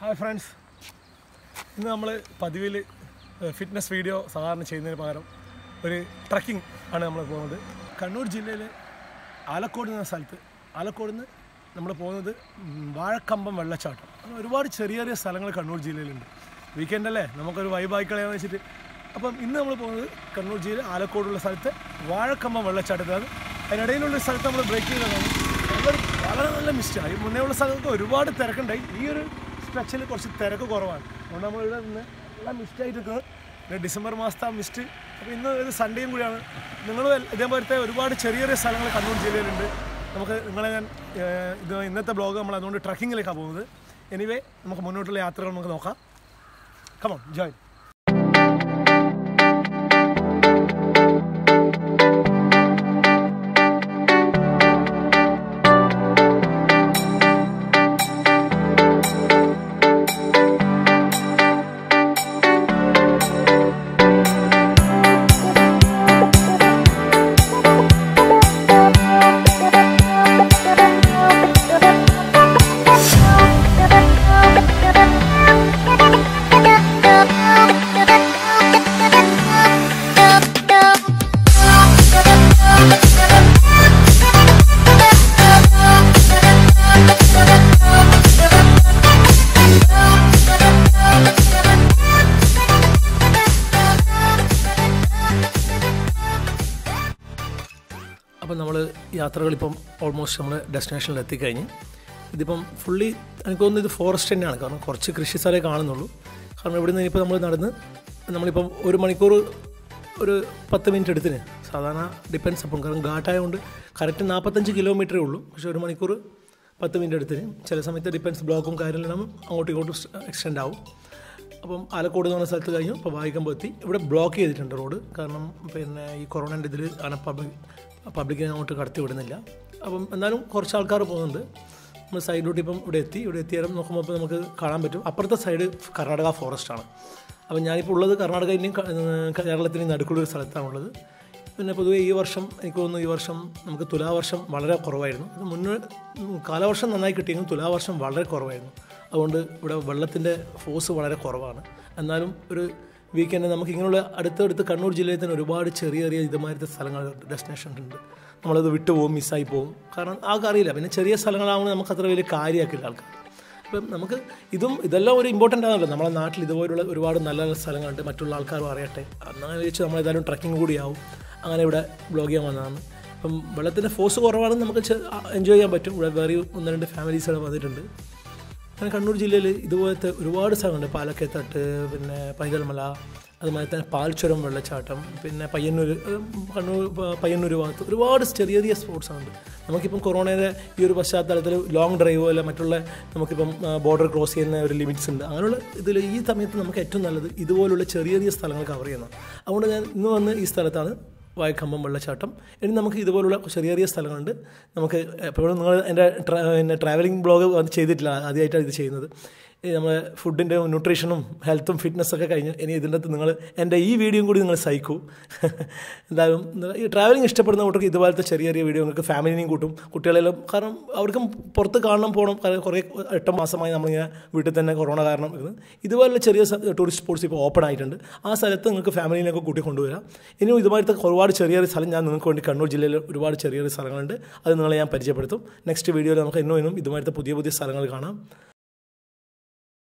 hi friends ഇന്ന് നമ്മൾ പതിവിൽ fitness video സാധാരണ ചെയ്യുന്നതിന് പകരം ഒരു ട്രക്കിംഗ് ആണ് നമ്മൾ പോകുന്നത് കണ്ണൂർ ജില്ലയിലെ ആലക്കോട് എന്ന സ്ഥലത്ത് ആലക്കോട് നിന്ന് നമ്മൾ പോകുന്നത് ഉം, വാഴക്കമ്പം വെള്ളച്ചാട്ടം അങ്ങനെ ഒരുപാട് ചെറിയ ചെറിയ സ്ഥലങ്ങൾ കണ്ണൂർ ജില്ലയിലുണ്ട് വീക്കെൻഡ് അല്ലേ നമുക്കൊരു വൈബായി കളയാന്ന് വെച്ചിട്ട് അപ്പം ഇന്ന് നമ്മൾ പോകുന്നത് കണ്ണൂർ ജില്ലയിൽ ആലക്കോടുള്ള സ്ഥലത്ത് വാഴക്കമ്പം വെള്ളച്ചാട്ടത്തിലാണ് അതിനിടയിലുള്ള സ്ഥലത്ത് നമ്മൾ ബ്രേക്ക് ചെയ്തതാണ് വളരെ വളരെ നല്ല മിസ്റ്റായി മുന്നേ ഉള്ള സ്ഥലത്ത് ഒരുപാട് തിരക്കുണ്ടായി ഈ ഒരു സ്ട്രെച്ചിൽ കുറച്ച് തിരക്ക് കുറവാണ് അതുകൊണ്ട് നമ്മൾ ഇവിടെ നിന്ന് എല്ലാം മിസ്റ്റായിട്ട് നിൽക്കുന്നത് പിന്നെ ഡിസംബർ മാസത്തെ ആ മിസ്റ്റ് അപ്പോൾ ഇന്ന് ഒരു സൺഡേയും കൂടിയാണ് നിങ്ങൾ ഇതേപോലത്തെ ഒരുപാട് ചെറിയ ചെറിയ സ്ഥലങ്ങൾ കണ്ണൂർ ജില്ലയിലുണ്ട് നമുക്ക് നിങ്ങളെ ഞാൻ ഏഹ്, ഇത് ഇന്നത്തെ ബ്ലോഗ് നമ്മൾ അതുകൊണ്ട് ട്രക്കിങ്ങിലേക്കാണ് പോകുന്നത് എനിവേ നമുക്ക് മുന്നോട്ടുള്ള യാത്രകൾ നമുക്ക് നോക്കാം കമോൺ ജോയിൻ അപ്പം നമ്മൾ യാത്രകളിപ്പം ഓൾമോസ്റ്റ് നമ്മൾ ഡെസ്റ്റിനേഷനിൽ എത്തിക്കഴിഞ്ഞ് ഇതിപ്പം ഫുള്ളി എനിക്ക് തോന്നുന്നു ഇത് ഫോറസ്റ്റ് തന്നെയാണ് കാരണം കുറച്ച് കൃഷി സ്ഥലമേ കാണുന്നുള്ളൂ കാരണം ഇവിടെ നിന്ന് ഇപ്പോൾ നമ്മൾ നടന്ന് നമ്മളിപ്പം ഒരു മണിക്കൂർ ഒരു പത്ത് മിനിറ്റ് എടുത്തിന് സാധാരണ ഡിപ്പെൻസ് അപ്പം കാരണം ഘാട്ടായതുകൊണ്ട് കറക്റ്റ് നാൽപ്പത്തഞ്ച് കിലോമീറ്ററേ ഉള്ളൂ പക്ഷേ ഒരു മണിക്കൂർ പത്ത് മിനിറ്റ് എടുത്തിന് ചില സമയത്ത് ഡിപ്പെൻസ് ബ്ലോക്കും കാര്യമെല്ലാം അങ്ങോട്ടും ഇങ്ങോട്ടും എക്സ്റ്റെൻഡ് ആവും അപ്പം ആലക്കോട് എന്ന് പറഞ്ഞ സ്ഥലത്ത് കഴിഞ്ഞു ഇപ്പോൾ വായിക്കുമ്പോൾ എത്തി ഇവിടെ ബ്ലോക്ക് ചെയ്തിട്ടുണ്ട് റോഡ് കാരണം പിന്നെ ഈ കൊറോണൻ്റെ ഇതിൽ അങ്ങനെ പബ്ലിക് പബ്ലിക്കിനെ അങ്ങോട്ട് കടത്തി വിടുന്നില്ല അപ്പം എന്നാലും കുറച്ച് ആൾക്കാർ പോകുന്നുണ്ട് നമ്മൾ സൈഡിലോട്ട് ഇപ്പം ഇവിടെ എത്തി ഇവിടെ എത്തിയാലും നോക്കുമ്പോൾ ഇപ്പോൾ നമുക്ക് കാണാൻ പറ്റും അപ്പുറത്തെ സൈഡ് കർണാടക ഫോറസ്റ്റ് ആണ് അപ്പം ഞാനിപ്പോൾ ഉള്ളത് കർണാടകയിലെയും ക- ഏഹ് കേരളത്തിൻ്റെയും നടുക്കുള്ളൊരു സ്ഥലത്താണുള്ളത് പിന്നെ പൊതുവേ ഈ വർഷം എനിക്ക് തോന്നുന്നു ഈ വർഷം നമുക്ക് തുലാവർഷം വളരെ കുറവായിരുന്നു അത് മുന്നേ ഉം, കാലവർഷം നന്നായി കിട്ടിയെങ്കിലും തുലാവർഷം വളരെ കുറവായിരുന്നു അതുകൊണ്ട് ഇവിടെ വെള്ളത്തിൻ്റെ ഫോഴ്സ് വളരെ കുറവാണ് എന്നാലും ഒരു വീക്കെൻഡ് നമുക്ക് ഇങ്ങനെയുള്ള അടുത്തടുത്ത് കണ്ണൂർ ജില്ലയിൽ തന്നെ ഒരുപാട് ചെറിയ ചെറിയ ഇതുമാതിരത്തെ സ്ഥലങ്ങൾ ഡെസ്റ്റിനേഷൻ ഉണ്ട് നമ്മളത് വിട്ടുപോകും മിസ്സായി പോകും കാരണം ആൾക്ക് അറിയില്ല പിന്നെ ചെറിയ സ്ഥലങ്ങളാകുമ്പോൾ നമുക്ക് അത്ര വലിയ കാര്യമാക്കില്ല ആൾക്കാർ ഇപ്പം നമുക്ക് ഇതും ഇതെല്ലാം ഒരു ഇമ്പോർട്ടൻ്റ് ആണല്ലോ നമ്മുടെ നാട്ടിൽ ഇതുപോലുള്ള ഒരുപാട് നല്ല നല്ല സ്ഥലങ്ങളുണ്ട് മറ്റുള്ള ആൾക്കാരും അറിയട്ടെ അങ്ങനെ വെച്ച് നമ്മൾ ഏതായാലും ട്രക്കിംഗ് കൂടിയാവും അങ്ങനെ ഇവിടെ ബ്ലോഗ് ചെയ്യാൻ വന്നതാണ് ഇപ്പം വെള്ളത്തിൻ്റെ ഫോഴ്സ് കുറവാണെന്ന് നമുക്ക് എൻജോയ് ചെയ്യാൻ പറ്റും ഇവിടെ വേറെ ഒന്ന് രണ്ട് ഫാമിലീസ് ഇവിടെ വന്നിട്ടുണ്ട് അങ്ങനെ കണ്ണൂർ ജില്ലയിൽ ഇതുപോലത്തെ ഒരുപാട് സ്ഥലങ്ങളുണ്ട് പാലക്കത്തട്ട് പിന്നെ പൈതൽമല അതുപോലെ തന്നെ പാൽച്ചുരം വെള്ളച്ചാട്ടം പിന്നെ പയ്യന്നൂർ ഏഹ്, കണ്ണൂർ പ- പയ്യന്നൂർ ഭാഗത്ത് ഒരുപാട് ചെറിയ ചെറിയ സ്പോർട്സ് ഉണ്ട് നമുക്കിപ്പം കൊറോണയുടെ ഈ ഒരു പശ്ചാത്തലത്തിൽ ലോങ് ഡ്രൈവോ അല്ല മറ്റുള്ള നമുക്കിപ്പം ബോർഡർ ക്രോസ് ചെയ്യുന്ന ഒരു ലിമിറ്റ്സ് ഉണ്ട് അങ്ങനെയുള്ള ഇതിൽ ഈ സമയത്ത് നമുക്ക് ഏറ്റവും നല്ലത് ഇതുപോലുള്ള ചെറിയ ചെറിയ സ്ഥലങ്ങൾ കവർ ചെയ്യുന്നതാണ് അതുകൊണ്ട് ഞാൻ ഇന്ന് വന്ന് ഈ സ്ഥലത്താണ് വായക്കമ്പം വെള്ളച്ചാട്ടം ഇനി നമുക്ക് ഇതുപോലുള്ള ചെറിയ ചെറിയ സ്ഥലങ്ങളുണ്ട് നമുക്ക് എപ്പോഴും നിങ്ങൾ എൻ്റെ ട്രാ പിന്നെ ട്രാവലിംഗ് ബ്ലോഗ് അത് ചെയ്തിട്ടില്ല ആദ്യമായിട്ടാണ് ഇത് ചെയ്യുന്നത് ഈ നമ്മൾ ഫുഡിൻ്റെ ന്യൂട്രീഷനും ഹെൽത്തും ഫിറ്റ്നസ്സൊക്കെ കഴിഞ്ഞ് ഇനി ഇതിൻ്റെ അകത്ത് നിങ്ങൾ എൻ്റെ ഈ വീഡിയോയും കൂടി നിങ്ങൾ സഹിക്കൂ എന്തായാലും നിങ്ങൾ ഈ ട്രാവലിംഗ് ഇഷ്ടപ്പെടുന്ന കൂട്ടർക്ക് ഇതുപോലത്തെ ചെറിയ ചെറിയ വീഡിയോ നിങ്ങൾക്ക് ഫാമിലിനെയും കൂട്ടും കുട്ടികളെല്ലാം കാരണം അവർക്കും പുറത്ത് കാണണം പോകണം കാരണം കുറേ എട്ട് മാസമായി നമ്മളിങ്ങനെ വീട്ടിൽ തന്നെ കൊറോണ കാരണം ഇരുന്ന് ഇതുപോലുള്ള ചെറിയ ടൂറിസ്റ്റ് സ്പോട്ട്സ് ഇപ്പോൾ ഓപ്പൺ ആയിട്ടുണ്ട് ആ സ്ഥലത്ത് നിങ്ങൾക്ക് ഫാമിലിനെയൊക്കെ കൂട്ടി കൊണ്ടുവരാം ഇനിയും ഇതുപോലത്തെ ഒരുപാട് ചെറിയ ചെറിയ സ്ഥലം ഞാൻ നിങ്ങൾക്ക് വേണ്ടി കണ്ണൂർ ജില്ലയിൽ ഒരുപാട് ചെറിയ ചെറിയ സ്ഥലങ്ങളുണ്ട് അത് നിങ്ങളെ ഞാൻ പരിചയപ്പെടുത്തും നെക്സ്റ്റ് വീഡിയോയിൽ നമുക്ക് ഇന്നും ഇന്നും ഇതുമായിട്ട് പുതിയ പുതിയ സ്ഥലങ്ങൾ കാണാം